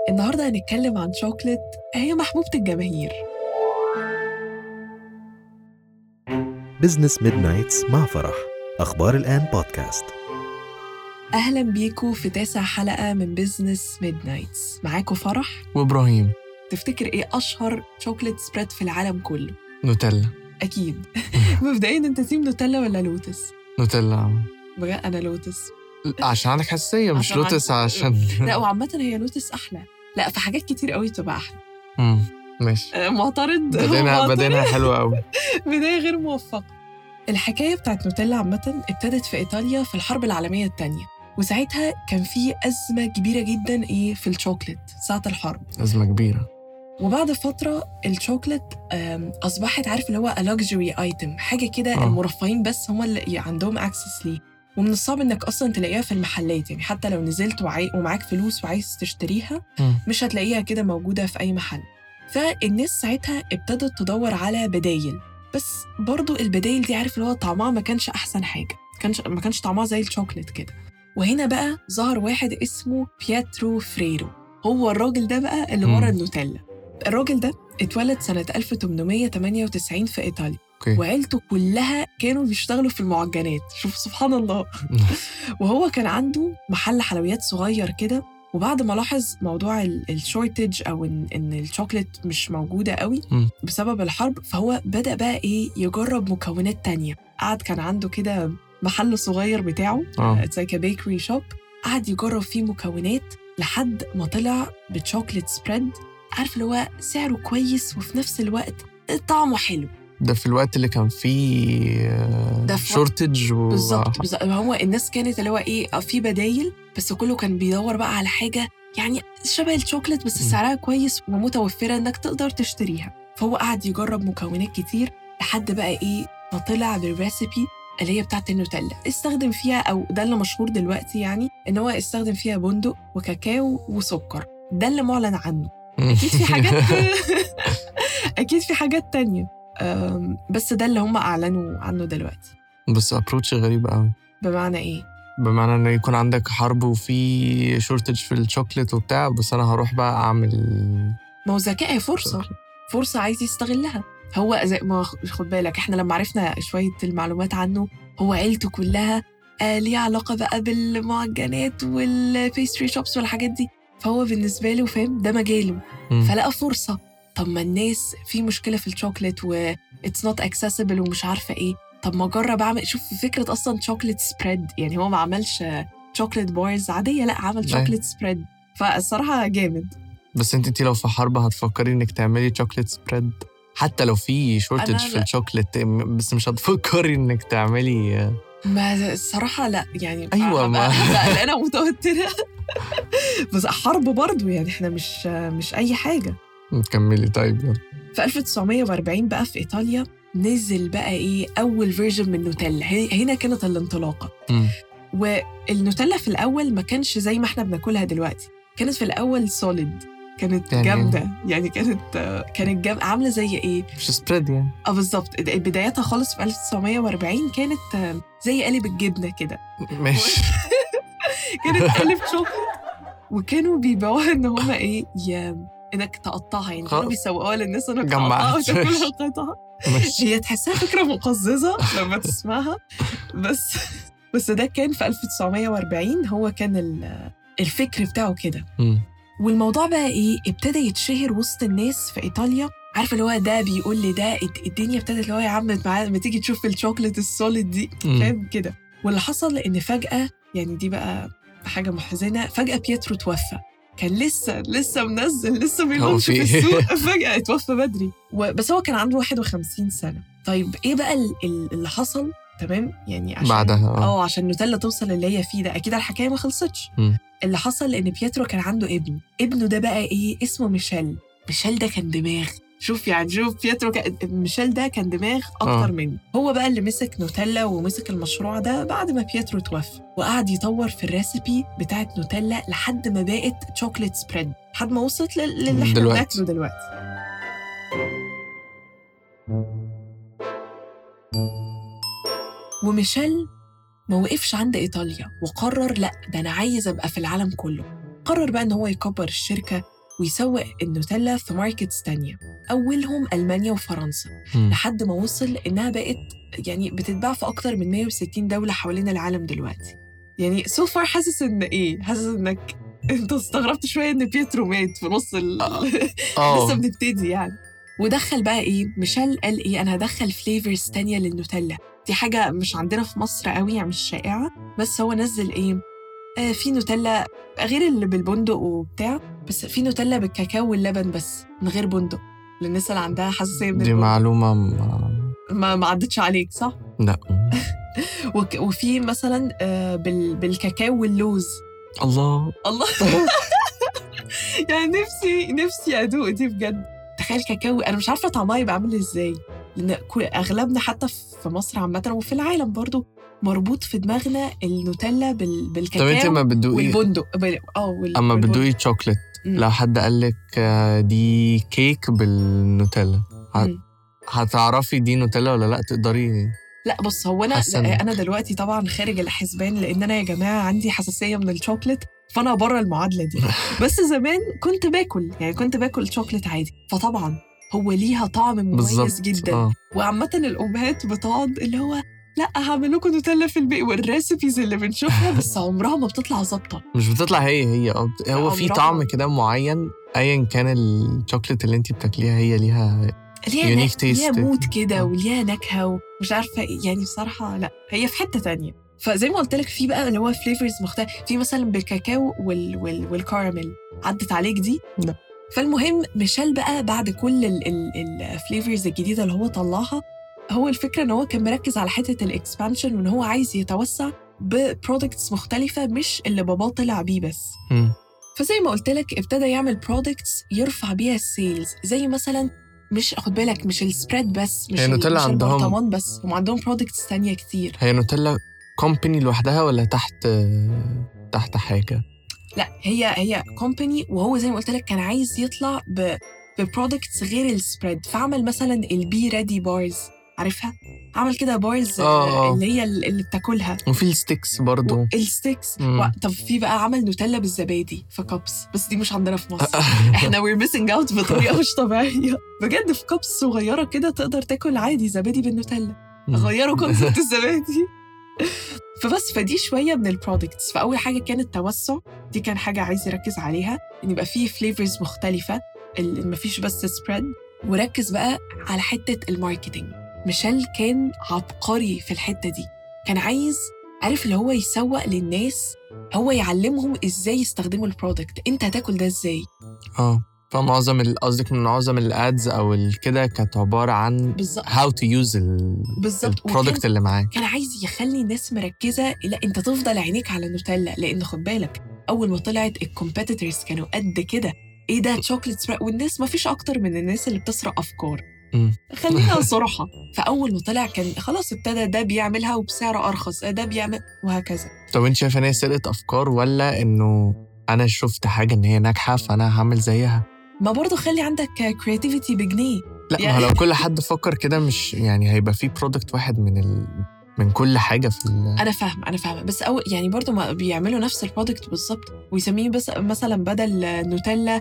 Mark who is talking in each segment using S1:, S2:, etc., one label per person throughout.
S1: النهاردة هنتكلم عن شوكليت هي محبوبة الجماهير
S2: بزنس ميد نايتس مع فرح أخبار الآن بودكاست
S1: أهلا بيكم في تاسع حلقة من بزنس ميد نايتس معاكم فرح
S3: وابراهيم
S1: تفتكر إيه أشهر شوكليت سبريد في العالم كله؟
S3: نوتيلا
S1: أكيد مبدئيا أنت تيم نوتيلا ولا لوتس؟
S3: نوتيلا
S1: بجد أنا لوتس
S3: عشان عندك حساسية مش
S1: عشان
S3: لوتس
S1: عندي-
S3: عشان
S1: لا وعامة هي لوتس أحلى لا في حاجات كتير قوي تبقى أحلى
S3: مم، ماشي
S1: آه، معترض
S3: بدينا
S1: معترض.
S3: بدينا حلوة قوي
S1: بداية غير موفقة الحكاية بتاعت نوتيلا عامة ابتدت في إيطاليا في الحرب العالمية التانية وساعتها كان في أزمة كبيرة جدا إيه في الشوكليت ساعة الحرب
S3: أزمة كبيرة
S1: وبعد فترة الشوكليت آم، أصبحت عارف اللي هو luxury ايتم حاجة كده
S3: آه.
S1: المرفهين بس هم اللي عندهم اكسس ليه ومن الصعب انك اصلا تلاقيها في المحلات يعني حتى لو نزلت وعاي... ومعاك فلوس وعايز تشتريها
S3: مم.
S1: مش هتلاقيها كده موجودة في أي محل فالناس ساعتها ابتدت تدور على بدايل بس برضو البدايل دي عارف اللي هو طعمها ما كانش أحسن حاجة كانش ما كانش طعمها زي الشوكليت كده وهنا بقى ظهر واحد اسمه بياترو فريرو هو الراجل ده بقى اللي ورا
S3: مم.
S1: النوتيلا الراجل ده اتولد سنة 1898 في إيطاليا
S3: أوكي
S1: وعيلته كلها كانوا بيشتغلوا في المعجنات شوف سبحان الله وهو كان عنده محل حلويات صغير كده وبعد ما لاحظ موضوع الشورتج او ان ان الشوكليت مش موجوده قوي
S3: مم.
S1: بسبب الحرب فهو بدا بقى ايه يجرب مكونات تانية قعد كان عنده كده محل صغير بتاعه
S3: اه
S1: زي كبيكري شوب قعد يجرب فيه مكونات لحد ما طلع بتشوكليت سبريد عارف اللي هو سعره كويس وفي نفس الوقت طعمه حلو
S3: ده في الوقت اللي كان فيه
S1: ده في-
S3: شورتج و...
S1: بالظبط بالظبط هو الناس كانت اللي هو ايه آه، في بدايل بس كله كان بيدور بقى على حاجه يعني شبه الشوكليت بس
S3: مم.
S1: سعرها كويس ومتوفره انك تقدر تشتريها فهو قعد يجرب مكونات كتير لحد بقى ايه ما طلع بالريسيبي اللي هي بتاعت النوتيلا استخدم فيها او ده اللي مشهور دلوقتي يعني ان هو استخدم فيها بندق وكاكاو وسكر ده اللي معلن عنه اكيد في حاجات اكيد في حاجات تانية أم، بس ده اللي هم اعلنوا عنه دلوقتي
S3: بس ابروتش غريب قوي
S1: بمعنى ايه
S3: بمعنى ان يكون عندك حرب وفي شورتج في الشوكليت وبتاع بس انا هروح بقى اعمل
S1: ما هو ذكاء هي فرصة فرصة عايز يستغلها هو زي ما خ- خد بالك احنا لما عرفنا شوية المعلومات عنه هو عيلته كلها آه ليها علاقة بقى بالمعجنات والبيستري شوبس والحاجات دي فهو بالنسبة له فاهم ده مجاله
S3: مم.
S1: فلقى فرصة طب ما الناس في مشكلة في الشوكليت و اتس نوت اكسسبل ومش عارفة ايه طب ما اجرب اعمل شوف فكرة اصلا شوكليت سبريد يعني هو ما عملش شوكليت بارز عادية لا عمل
S3: أيوة.
S1: شوكليت سبريد فالصراحة جامد
S3: بس انت انت لو في حرب هتفكري انك تعملي شوكليت سبريد حتى لو في شورتج
S1: أنا
S3: في
S1: لا.
S3: الشوكليت م- بس مش هتفكري انك تعملي
S1: ما الصراحة لا يعني
S3: أيوة، ما-
S1: ما أنا متوترة بس حرب برضو يعني احنا مش مش أي حاجة
S3: تكملي طيب يلا.
S1: في 1940 بقى في إيطاليا نزل بقى إيه أول فيرجن من نوتيلا هي- هنا كانت الانطلاقة
S3: مم.
S1: والنوتيلا في الأول ما كانش زي ما احنا بناكلها دلوقتي كانت في الأول سوليد كانت
S3: يعني إيه؟
S1: جامدة يعني كانت كانت جام... عاملة زي إيه؟
S3: مش سبريد يعني
S1: اه بالظبط بدايتها خالص في 1940 كانت آه، زي قالب الجبنة كده
S3: ماشي
S1: كانت قالب شوكليت وكانوا بيبيعوها ان هما ايه يا انك تقطعها يعني كانوا
S3: خلاص.
S1: بيسوقوها للناس انك
S3: جمعت.
S1: تقطعها وتاكلها قطع
S3: ماشي
S1: هي تحسها فكره مقززه لما تسمعها بس بس ده كان في 1940 هو كان ال- الفكر بتاعه كده
S3: مم.
S1: والموضوع بقى ايه ابتدى يتشهر وسط الناس في ايطاليا عارفه اللي هو ده بيقول لي ده الد- الدنيا ابتدت اللي هو يا عم معاه ما تيجي تشوف الشوكليت السوليد دي
S3: مم.
S1: فاهم كده واللي حصل ان فجاه يعني دي بقى حاجه محزنه فجاه بيترو توفى كان لسه لسه منزل لسه بيلونش
S3: في
S1: في
S3: إيه؟
S1: السوق فجاه اتوفى بدري و- بس هو كان عنده 51 سنه طيب ايه بقى ال- ال- اللي حصل تمام يعني عشان
S3: بعدها اه
S1: اه عشان نوتيلا توصل اللي هي فيه ده اكيد الحكايه ما خلصتش
S3: مم.
S1: اللي حصل ان بيترو كان عنده ابن ابنه ده بقى ايه اسمه ميشيل ميشيل ده كان دماغ شوف يعني شوف بيترو كان ميشيل ده كان دماغ اكتر
S3: آه.
S1: منه هو بقى اللي مسك نوتيلا ومسك المشروع ده بعد ما بيترو توفى وقعد يطور في الريسبي بتاعت نوتيلا لحد ما بقت شوكليت سبريد لحد ما وصلت لل- للي احنا
S3: دلوقتي.
S1: بناكله دلوقتي وميشيل ما وقفش عند إيطاليا وقرر لأ ده أنا عايز أبقى في العالم كله قرر بقى إن هو يكبر الشركة ويسوق النوتيلا في ماركتس تانية أولهم ألمانيا وفرنسا
S3: مم.
S1: لحد ما وصل إنها بقت يعني بتتباع في أكتر من 160 دولة حوالين العالم دلوقتي يعني سو فار حاسس إن إيه؟ حاسس إنك أنت استغربت شوية إن بيترو مات في نص ال لسه
S3: اه
S1: بنبتدي يعني ودخل بقى إيه؟ ميشيل قال إيه؟ أنا هدخل فليفرز تانية للنوتيلا دي حاجة مش عندنا في مصر قوي يعني مش شائعة بس هو نزل إيه؟ آه في نوتيلا غير اللي بالبندق وبتاع بس في نوتيلا بالكاكاو واللبن بس من غير بندق للناس اللي عندها حساسية من
S3: دي
S1: البندق.
S3: معلومة ما...
S1: ما ما عدتش عليك صح؟
S3: لا
S1: وك- وفي مثلا آه، بال- بالكاكاو واللوز
S3: الله
S1: الله يعني نفسي نفسي ادوق دي بجد تخيل كاكاو انا مش عارفه طعمها يبقى عامل ازاي لان كل- اغلبنا حتى في مصر عامه وفي العالم برضو مربوط في دماغنا النوتيلا بال...
S3: طب انت
S1: بالكاكاو
S3: ما بتدوقي
S1: والبندق بال- اه وال...
S3: اما
S1: والبندق.
S3: بتدوقي شوكليت
S1: مم.
S3: لو حد قال لك آه، دي كيك بالنوتيلا ه-
S1: مم.
S3: هتعرفي دي نوتيلا ولا لا تقدري
S1: لا بص هو انا
S3: حاسة إن-
S1: انا دلوقتي طبعا خارج الحسبان لان انا يا جماعه عندي حساسيه من الشوكليت فانا بره المعادله دي بس زمان كنت باكل يعني كنت باكل شوكليت عادي فطبعا هو ليها طعم مميز
S3: بالظبط
S1: جدا
S3: اه
S1: وعامه الامهات بتقعد اللي هو لا هعمل لكم نوتيلا في البيت والريسبيز اللي بنشوفها بس عمرها ما بتطلع ظابطه
S3: مش بتطلع هي هي اه بت- هو في
S1: عمرها.
S3: طعم كده معين ايا كان الشوكليت اللي انت بتاكليها هي ليها
S1: ليها
S3: Unique
S1: نك- ليها
S3: taste.
S1: مود كده
S3: آه.
S1: وليها نكهه ومش عارفه إيه. يعني بصراحه لا هي في حته تانية فزي ما قلت لك في بقى اللي هو فليفرز مختلف في مثلا بالكاكاو وال... وال... والكراميل عدت عليك دي؟
S3: لا.
S1: فالمهم ميشيل بقى بعد كل الفليفرز الجديده اللي هو طلعها هو الفكره ان هو كان مركز على حته الاكسبانشن وان هو عايز يتوسع ببرودكتس مختلفه مش اللي باباه طلع بيه بس
S3: مم.
S1: فزي ما قلت لك ابتدى يعمل برودكتس يرفع بيها السيلز زي مثلا مش خد بالك مش السبريد بس مش
S3: هي
S1: ال-
S3: نوتيلا
S1: مش
S3: عندهم-
S1: البرطمان بس هم عندهم برودكتس تانية كتير
S3: هي نوتيلا كومباني لوحدها ولا تحت تحت حاجة
S1: لا هي هي كومباني وهو زي ما قلت لك كان عايز يطلع ب ببرودكتس غير السبريد فعمل مثلا البي ريدي بارز عارفها عمل كده بارز
S3: آه، آه.
S1: اللي هي اللي بتاكلها
S3: وفي الستيكس برضو
S1: الستيكس
S3: مم.
S1: و... طب في بقى عمل نوتيلا بالزبادي في كابس بس دي مش عندنا في مصر احنا وير ميسنج اوت بطريقه مش طبيعيه بجد في كابس صغيره كده تقدر تاكل عادي زبادي بالنوتيلا
S3: مم.
S1: غيروا كونسبت الزبادي فبس فدي شويه من البرودكتس فاول حاجه كانت التوسع دي كان حاجه عايز يركز عليها ان يبقى فيه فليفرز مختلفه ال- مفيش بس سبريد وركز بقى على حته الماركتينج ميشيل كان عبقري في الحته دي كان عايز عارف اللي هو يسوق للناس هو يعلمهم ازاي يستخدموا البرودكت انت هتاكل ده ازاي
S3: اه فمعظم ال- قصدك من معظم الادز او ال- كده كانت عبارة عن
S1: بالظبط
S3: how to use ال-
S1: بالظبط وكان-
S3: البرودكت اللي معاك
S1: كان عايز يخلي الناس مركزه لا انت تفضل عينيك على النوتيلا لان خد بالك اول ما طلعت الكومبيتيتورز كانوا قد كده ايه ده شوكليت سبريد والناس ما فيش اكتر من الناس اللي بتسرق افكار
S3: مم.
S1: خلينا صراحه فاول ما طلع كان خلاص ابتدى ده بيعملها وبسعر ارخص ده بيعمل وهكذا
S3: طب انت شايفه ان هي سرقه افكار ولا انه انا شفت حاجه ان هي ناجحه فانا هعمل زيها
S1: ما برضه خلي عندك كرياتيفيتي بجنيه
S3: لا ما
S1: يعني-
S3: هو لو كل حد فكر كده مش يعني هيبقى في برودكت واحد من ال... من كل حاجه في ال...
S1: انا فاهمه انا فاهمه بس أول يعني برضو ما بيعملوا نفس البرودكت بالظبط ويسميه بس مثلا بدل نوتيلا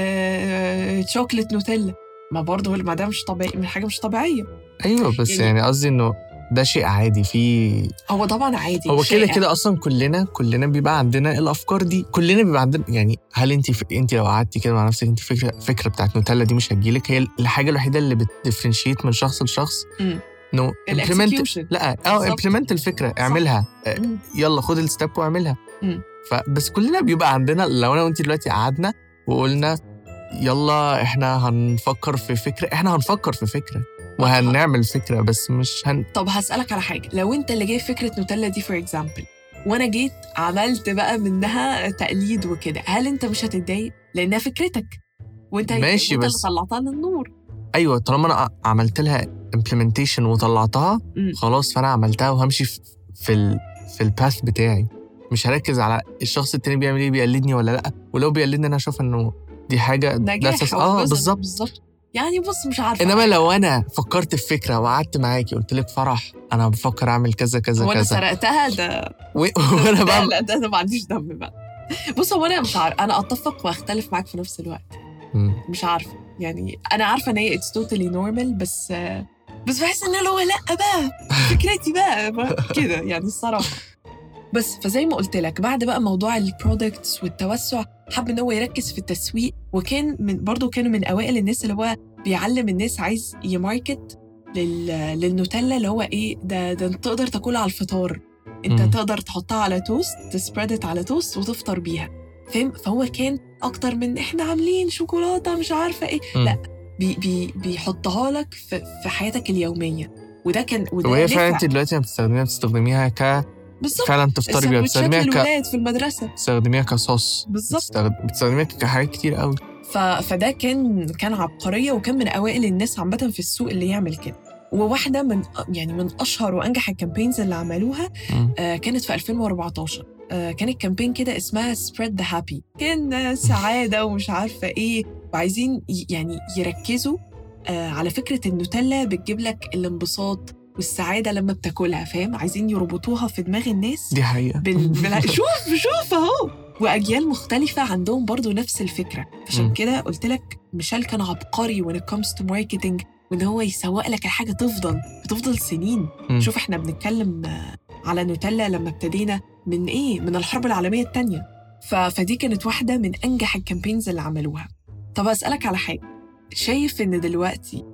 S1: آه، شوكليت نوتيلا ما برضو ما ده مش طبيعي من حاجه مش طبيعيه
S3: ايوه بس
S1: يعني-
S3: يعني قصدي انه ده شيء عادي في
S1: هو طبعا عادي
S3: هو كده
S1: شائع.
S3: كده اصلا كلنا كلنا بيبقى عندنا الافكار دي كلنا بيبقى عندنا يعني هل انت ف... انت لو قعدتي كده مع نفسك انت فكره فكره بتاعت نوتيلا دي مش هتجيلك هي الحاجه الوحيده اللي بتديفرنشيت من شخص لشخص
S1: مم.
S3: انه implement
S1: الإكسكيوشن.
S3: لا اه
S1: بالظبط.
S3: امبلمنت الفكره اعملها آه،
S1: مم.
S3: يلا خد الستيب واعملها
S1: مم.
S3: فبس كلنا بيبقى عندنا لو انا وانت دلوقتي قعدنا وقلنا يلا احنا هنفكر في فكره احنا هنفكر في فكره وهنعمل فكره بس مش هن
S1: طب هسألك على حاجة لو أنت اللي جايب فكرة نوتيلا دي فور اكزامبل وأنا جيت عملت بقى منها تقليد وكده هل أنت مش هتتضايق؟ لأنها فكرتك وأنت
S3: ماشي،
S1: وأنت
S3: بس-
S1: اللي طلعتها للنور
S3: ايوه طالما انا عملت لها امبلمنتيشن وطلعتها
S1: مم.
S3: خلاص فانا عملتها وهمشي في في ال في الباث بتاعي مش هركز على الشخص التاني بيعمل ايه بيقلدني ولا لا ولو بيقلدني انا اشوف انه دي حاجه
S1: نجاح
S3: that's a-
S1: أو
S3: اه
S1: جزء
S3: بالظبط
S1: بالظبط يعني بص مش عارفة
S3: انما لو انا فكرت في فكره وقعدت معاكي قلت لك فرح انا بفكر اعمل كذا كذا
S1: وانا
S3: كذا
S1: سرقتها ده
S3: و- وانا
S1: لا
S3: بعمل
S1: لا ده انا ما عنديش دم بقى بص هو انا مش عارف انا اتفق واختلف معاك في نفس الوقت
S3: مم.
S1: مش عارفه يعني انا عارفه ان هي اتس توتالي نورمال بس آه، بس بحس ان اللي هو لا بقى فكرتي بقى, بقى كده يعني الصراحه بس فزي ما قلت لك بعد بقى موضوع البرودكتس والتوسع حب ان هو يركز في التسويق وكان من برضه كانوا من اوائل الناس اللي هو بيعلم الناس عايز يماركت لل... للنوتيلا اللي هو ايه ده ده انت تقدر تاكلها على الفطار انت
S3: مم.
S1: تقدر تحطها على توست تسبريدت على توست وتفطر بيها فاهم فهو كان اكتر من احنا عاملين شوكولاته مش عارفه ايه
S3: مم.
S1: لا بي بي بيحطها لك في, في حياتك اليوميه وده كان وده
S3: وهي فعلا
S1: نفع.
S3: انت دلوقتي ما بتستخدميها بتستخدميها ك
S1: بالظبط
S3: فعلا تفطري بيها
S1: السندوتشات
S3: بتستخدميها ك
S1: للولاد في المدرسه
S3: بتستخدميها كصوص
S1: بالظبط
S3: بتستخد- بتستخدميها كحاجات كتير قوي
S1: ف... فده كان كان عبقريه وكان من اوائل الناس عامه في السوق اللي يعمل كده وواحده من يعني من اشهر وانجح الكامبينز اللي عملوها
S3: مم.
S1: آه، كانت في 2014 آه، كانت كامبين كده اسمها سبريد ذا هابي كان آه، سعاده ومش عارفه ايه وعايزين ي- يعني يركزوا آه، على فكره النوتيلا بتجيب لك الانبساط والسعاده لما بتاكلها فاهم عايزين يربطوها في دماغ الناس
S3: دي حقيقة
S1: بال... بال... شوف شوف اهو واجيال مختلفه عندهم برضو نفس الفكره عشان
S3: مم.
S1: كده قلت لك ميشيل كان عبقري when it comes to marketing وان هو يسوق لك الحاجه تفضل بتفضل سنين
S3: مم.
S1: شوف احنا بنتكلم آه، على نوتيلا لما ابتدينا من ايه من الحرب العالميه الثانيه ف... فدي كانت واحده من انجح الكامبينز اللي عملوها طب اسالك على حاجه شايف ان دلوقتي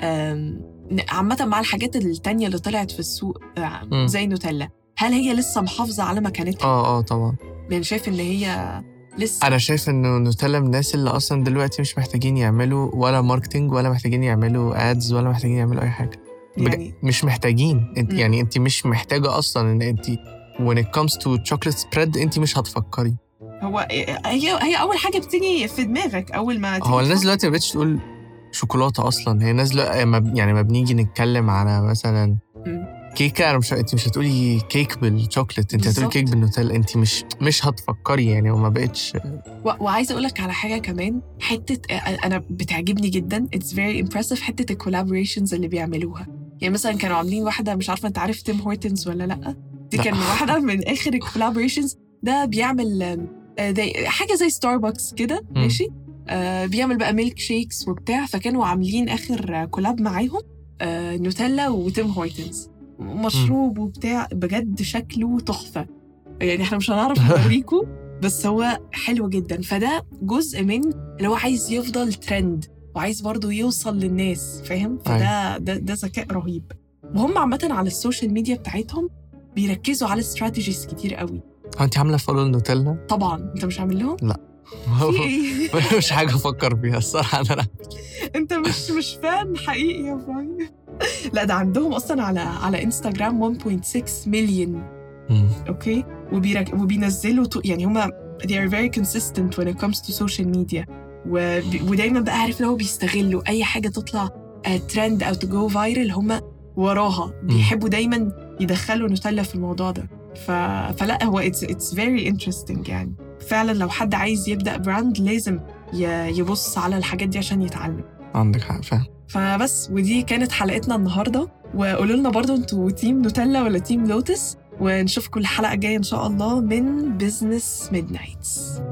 S1: آم، عامة مع الحاجات التانية اللي طلعت في السوق آه،
S3: مم.
S1: زي نوتيلا هل هي لسه محافظة على مكانتها؟
S3: اه اه طبعا
S1: يعني شايف ان هي لسه
S3: انا شايف انه نوتيلا من الناس اللي اصلا دلوقتي مش محتاجين يعملوا ولا ماركتينج ولا محتاجين يعملوا ادز ولا محتاجين يعملوا اي حاجه بج-
S1: يعني
S3: مش محتاجين انت
S1: مم.
S3: يعني انت مش محتاجه اصلا ان انت when it comes to chocolate spread انت مش هتفكري
S1: هو هي هي اول حاجة بتيجي في دماغك اول ما تيجي
S3: هو الناس
S1: تفكر.
S3: دلوقتي ما بقتش تقول شوكولاته اصلا هي الناس دلوقتي ما- يعني ما بنيجي نتكلم على مثلا
S1: مم.
S3: كيكه انا مش انت مش هتقولي كيك بالشوكليت انت هتقولي
S1: بالظبط.
S3: كيك بالنوتيلا انت مش مش هتفكري يعني وما بقتش
S1: و- وعايزه اقول لك على حاجه كمان حته انا بتعجبني جدا اتس فيري امبرسيف حته الكولابوريشنز اللي بيعملوها يعني مثلا كانوا عاملين واحده مش عارفه انت عارف تيم هورتنز ولا لا دي
S3: لا.
S1: كان واحده من اخر الكولابوريشنز ده بيعمل آم، آه، زي- حاجه زي ستاربكس كده
S3: مم.
S1: ماشي آه بيعمل بقى ميلك شيكس وبتاع فكانوا عاملين اخر كولاب معاهم آه نوتيلا وتيم هورتنز مشروب وبتاع بجد شكله تحفه يعني احنا مش هنعرف نوريكم بس هو حلو جدا فده جزء من اللي هو عايز يفضل ترند وعايز برضه يوصل للناس فاهم فده ده, ده ذكاء رهيب وهم عامة على السوشيال ميديا بتاعتهم بيركزوا على استراتيجيز كتير قوي
S3: هو انت عامله فولو النوتيلا
S1: طبعا انت مش عامل لهم في ايه
S3: مش حاجه افكر فيها الصراحه انا
S1: انت مش مش فان حقيقي يا ابراهيم لا ده عندهم اصلا على على انستغرام 1.6 مليون
S3: مم.
S1: اوكي وبيرك... وبينزلوا تو... يعني هما they are very consistent when it comes to social media وبي... ودايما بقى عارف لو بيستغلوا اي حاجه تطلع ترند او تجو فايرل هما وراها بيحبوا دايما يدخلوا نوتيلا في الموضوع ده ف... فلا هو it's, it's very interesting يعني فعلا لو حد عايز يبدا براند لازم ي... يبص على الحاجات دي عشان يتعلم
S3: عندك حق فعلا
S1: فبس ودي كانت حلقتنا النهارده وقولوا لنا برضو انتوا تيم نوتيلا ولا تيم لوتس ونشوفكم الحلقه الجايه ان شاء الله من بزنس ميد نايتس